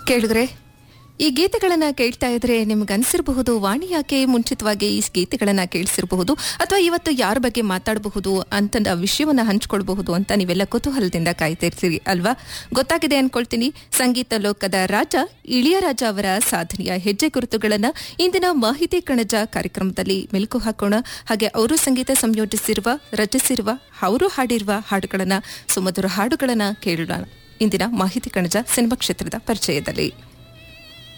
ಕೇಳಿದ್ರೆ ಈ ಗೀತೆಗಳನ್ನ ಕೇಳ್ತಾ ಇದ್ರೆ ನಿಮ್ಗೆ ಅನ್ಸಿರಬಹುದು ವಾಣಿ ಯಾಕೆ ಮುಂಚಿತವಾಗಿ ಈ ಗೀತೆಗಳನ್ನ ಕೇಳಿಸಿರಬಹುದು ಅಥವಾ ಇವತ್ತು ಯಾರ ಬಗ್ಗೆ ಮಾತಾಡಬಹುದು ಅಂತ ವಿಷಯವನ್ನ ಹಂಚ್ಕೊಳ್ಬಹುದು ಅಂತ ನೀವೆಲ್ಲ ಕುತೂಹಲದಿಂದ ಕಾಯ್ತಿರ್ತೀರಿ ಅಲ್ವಾ ಗೊತ್ತಾಗಿದೆ ಅನ್ಕೊಳ್ತೀನಿ ಸಂಗೀತ ಲೋಕದ ರಾಜ ಇಳಿಯರಾಜ ಅವರ ಸಾಧನೆಯ ಹೆಜ್ಜೆ ಗುರುತುಗಳನ್ನ ಇಂದಿನ ಮಾಹಿತಿ ಕಣಜ ಕಾರ್ಯಕ್ರಮದಲ್ಲಿ ಮೆಲುಕು ಹಾಕೋಣ ಹಾಗೆ ಅವರು ಸಂಗೀತ ಸಂಯೋಜಿಸಿರುವ ರಚಿಸಿರುವ ಅವರು ಹಾಡಿರುವ ಹಾಡುಗಳನ್ನ ಸುಮಧುರ ಹಾಡುಗಳನ್ನ ಕೇಳೋಣ ಇಂದಿನ ಮಾಹಿತಿ ಕಣಜ ಸಿನಿಮಾ ಕ್ಷೇತ್ರದ ಪರಿಚಯದಲ್ಲಿ